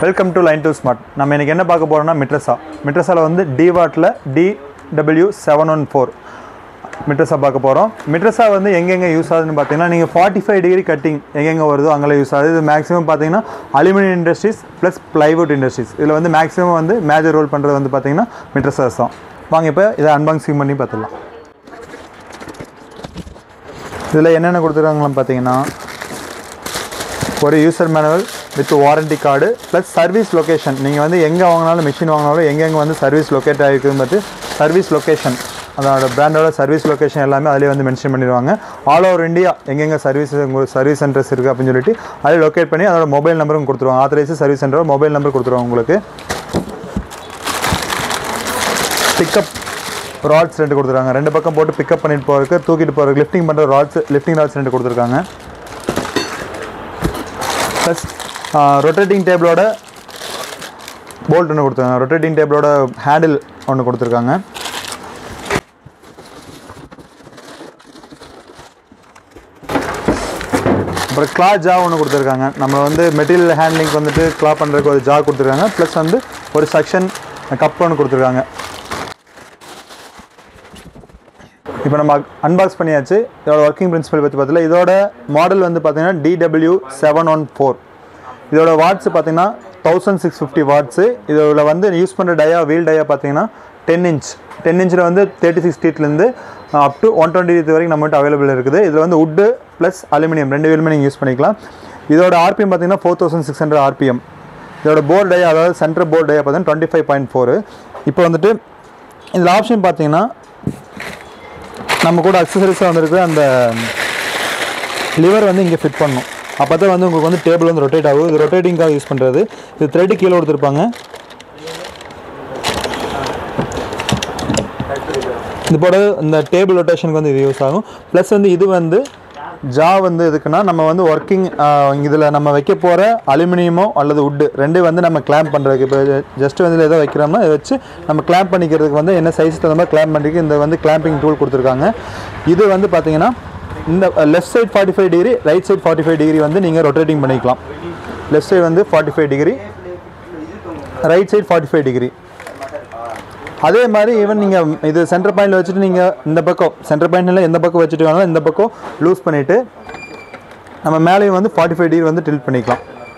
welcome to line to smart நம்ம இன்றைக்கி என்ன பார்க்க போகிறோம்னா மிட்ரஸா மிட்ரஸாவில் வந்து டிவாட்டில் D W seven one four mitre saw பார்க்க போகிறோம் மிட்ரஸா வந்து எங்கெங்கே யூஸ் ஆகுதுன்னு பார்த்தீங்கன்னா நீங்கள் ஃபார்ட்டி ஃபைவ் டிகிரி கட்டிங் எங்கெங்கே வருதோ அங்கெல்லாம் யூஸ் ஆகுது இது மேக்ஸிமம் பார்த்தீங்கன்னா aluminium industries plus plywood industries இதில் வந்து மேக்ஸிமம் வந்து மேஜர் ரோல் பண்ணுறது வந்து பார்த்தீங்கன்னா மிட்ரஸாஸ் தான் வாங்க இப்போ இதை அன்பாக்சிங் பண்ணி பார்த்துடலாம் இதில் என்னென்ன கொடுத்துருக்காங்களான்னு பார்த்தீங்கன்னா ஒரு user manual with warranty card plus service location நீங்கள் வந்து எங்கே வாங்கினாலும் மிஷின் வாங்கினாலும் எங்கெங்கே வந்து சர்வீஸ் லொக்கேட் ஆகிருக்குன்னு பார்த்து சர்வீஸ் லொக்கேஷன் அதோட பிராண்டோட சர்வீஸ் லொக்கேஷன் எல்லாமே அதிலே வந்து மென்ஷன் பண்ணிடுவாங்க ஆல் ஓவர் இந்தியா எங்கெங்கே சர்வீஸ் உங்களுக்கு சர்வீஸ் சென்டர்ஸ் இருக்குது அப்படின்னு சொல்லிட்டு அதில் லொக்கேட் பண்ணி அதோட மொபைல் நம்பரும் கொடுத்துருவாங்க ஆத்தரைஸ் சர்வீஸ் சென்டரோட மொபைல் நம்பர் கொடுத்துருவாங்க உங்களுக்கு பிக்கப் ராட்ஸ் ரெண்டு கொடுத்துருக்காங்க ரெண்டு பக்கம் போட்டு பிக்கப் பண்ணிட்டு போகிறதுக்கு தூக்கிட்டு போகிறதுக்கு லிஃப்டிங் பண்ணுற ராட்ஸ் லிஃப்டிங் ராட்ஸ் ரெண்டு கொடுத்துருக்காங்க ப்ளஸ் ரொட்டேட்டிங் டேபிளோட போல்ட் ஒன்று கொடுத்துருக்காங்க ரொட்டேட்டிங் டேபிளோட ஹேண்டில் ஒன்று கொடுத்துருக்காங்க அப்புறம் கிளா ஜா ஒன்று கொடுத்துருக்காங்க நம்ம வந்து மெட்டீரியல் ஹேண்ட்லிங்க்கு வந்துட்டு கிளா பண்ணுறதுக்கு ஒரு ஜா கொடுத்துருக்காங்க ப்ளஸ் வந்து ஒரு செக்ஷன் கப் ஒன்று கொடுத்துருக்காங்க இப்போ நம்ம அன்பாக்ஸ் பண்ணியாச்சு இதோட ஒர்க்கிங் பிரின்சிபல் பற்றி பார்த்தல இதோட மாடல் வந்து பார்த்தீங்கன்னா டிடபிள்யூ செவன் ஒன் ஃபோர் இதோட வாட்ஸ் பார்த்தீங்கன்னா தௌசண்ட் சிக்ஸ் ஃபிஃப்டி வாட்ஸு இதில் வந்து யூஸ் பண்ணுற டயா வீல் டயா பார்த்தீங்கன்னா டென் இன்ச் டென் இன்ச்சில் வந்து தேர்ட்டி சிக்ஸ் ஃபீட்லேருந்து அப் டு ஒன் டுவெண்ட்டி வரைக்கும் நம்மகிட்ட அவைலபிள் இருக்குது இதில் வந்து உட்டு ப்ளஸ் அலுமினியம் ரெண்டு வீலுமே நீங்கள் யூஸ் பண்ணிக்கலாம் இதோட ஆர்பிஎம் பார்த்தீங்கன்னா four thousand six hundred RPM இதோட போர்ட் டயா அதாவது சென்டர் போர்ட் டயா பார்த்தீங்கன்னா டுவெண்ட்டி ஃபைவ் பாயிண்ட் ஃபோர் இப்போ வந்துட்டு இதில் ஆப்ஷன் பார்த்தீங்கன்னா நம்ம கூட அக்சசரிஸாக வந்திருக்கு அந்த லிவர் வந்து இங்கே ஃபிட் பண்ணணும் அப்போ தான் வந்து உங்களுக்கு வந்து டேபிள் வந்து ரொட்டேட் ஆகும் இது ரொட்டேட்டிங்காக யூஸ் பண்ணுறது இது த்ரெட்டு கீழே கொடுத்துருப்பாங்க இது போட இந்த டேபிள் ரொட்டேஷனுக்கு வந்து இது யூஸ் ஆகும் ப்ளஸ் வந்து இது வந்து ஜா வந்து எதுக்குன்னா நம்ம வந்து ஒர்க்கிங் இதில் நம்ம வைக்க போகிற அலுமினியமோ அல்லது உட்டு ரெண்டு வந்து நம்ம கிளாம்ப் பண்ணுறதுக்கு இப்போ ஜஸ்ட் வந்து இதில் எதோ வைக்கிறோம்னா இதை வச்சு நம்ம கிளாம்ப் பண்ணிக்கிறதுக்கு வந்து என்ன சைஸ் தகுந்த மாதிரி கிளாம்ப் பண்ணிக்க இந்த வந்து கிளாம்பிங் டூல் கொடுத்துருக்காங்க இது வந்து பார்த்தீங்கன்னா இந்த left side forty five degree right side forty five degree வந்து நீங்கள் ரொட்டேட்டிங் பண்ணிக்கலாம் லெஃப்ட் சைடு வந்து forty five degree right side forty five degree அதே மாதிரி ஈவன் நீங்கள் இது சென்டர் பாயிண்டில் வச்சுட்டு நீங்கள் இந்த பக்கம் சென்டர் பாயிண்டில் எந்த பக்கம் வச்சுட்டு வேணாலும் இந்த பக்கம் லூஸ் பண்ணிவிட்டு நம்ம மேலேயும் வந்து ஃபார்ட்டி ஃபைவ் டிகிரி வந்து டில்ட் பண்ணிக்கலாம்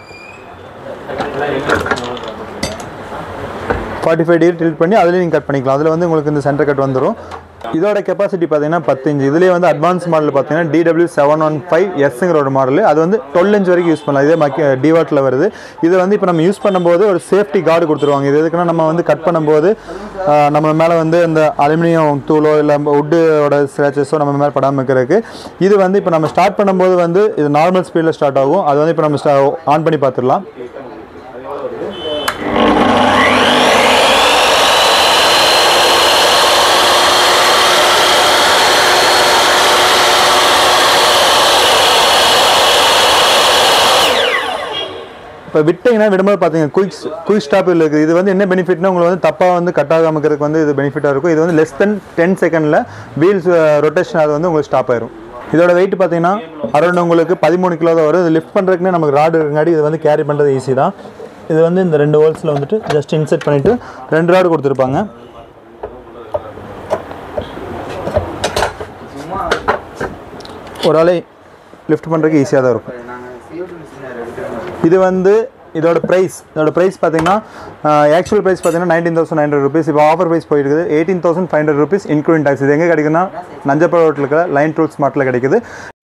ஃபார்ட்டி ஃபைவ் டிகிரி டில்ட் பண்ணி அதுலேயும் நீங்கள் கட் பண்ணிக்கலாம் அதில் வந்து உங்களுக்கு இந்த சென்டர் கட் வந்துடும் இதோட கெப்பாசிட்டி பார்த்தீங்கன்னா பத்து இன்ச் இதுலேயே வந்து அட்வான்ஸ் மாடல் பார்த்தீங்கன்னா டிடபிள்யூ செவன் ஒன் ஃபைவ் எஸ்ங்கிற ஒரு மாடல் அது வந்து டுவெல் இன்ச் வரைக்கும் யூஸ் பண்ணலாம் இதே மக்கி டிவாட்டில் வருது இது வந்து இப்போ நம்ம யூஸ் பண்ணும்போது ஒரு சேஃப்டி கார்டு கொடுத்துருவாங்க இது எதுக்குன்னா நம்ம வந்து கட் பண்ணும்போது ஆஹ், நம்ம மேலே வந்து இந்த அலுமினியம் தூளோ இல்லை உட்டோட ஸ்க்ராச்சஸோ நம்ம மேலே படாமல் இருக்கிறதுக்கு இது வந்து இப்போ நம்ம ஸ்டார்ட் பண்ணும்போது வந்து இது நார்மல் ஸ்பீடில் ஸ்டார்ட் ஆகும் அது வந்து இப்போ நம்ம ஆன் பண்ணி பார்த்துடலாம் இப்போ விட்டிங்கன்னா விடும்போது பார்த்தீங்க குயிக் குயிக் ஸ்டாப் இருக்குது இது வந்து என்ன பெனிஃபிட்னா உங்களுக்கு வந்து தப்பாக வந்து கட் ஆகாம இருக்கிறதுக்கு வந்து இது பெனிஃபிட்டாக இருக்கும் இது வந்து லெஸ் தென் டென் செகண்டில் வீல்ஸ் ரொட்டேஷன் அது வந்து உங்களுக்கு ஸ்டாப் ஆயிரும் இதோட வெயிட் பார்த்தீங்கன்னா அரௌண்ட் உங்களுக்கு பதிமூணு கிலோ தான் வரும் இது லிஃப்ட் பண்ணுறதுக்குனே நமக்கு ராடு இருக்காடி இது வந்து கேரி பண்ணுறது ஈஸி தான் இது வந்து இந்த ரெண்டு ஹோல்ஸில் வந்துட்டு ஜஸ்ட் இன்செர்ட் பண்ணிவிட்டு ரெண்டு ராடு கொடுத்துருப்பாங்க ஒரு ஆளை லிஃப்ட் பண்ணுறதுக்கு ஈஸியாக தான் இருக்கும் இது வந்து இதோட ப்ரைஸ் இதோட ப்ரைஸ் பார்த்தீங்கன்னா ஆக்சுவல் ப்ரைஸ் பார்த்தீங்கன்னா nineteen thousand nine hundred rupees இப்போ ஆஃபர் ப்ரைஸ் போயிருக்குது eighteen thousand five hundred rupees including tax இது எங்கே கிடைக்குன்னா நஞ்சப்பா ரோட்டில் இருக்கிற லைன் டூல் ஸ்மார்ட்டில் கிடைக்குது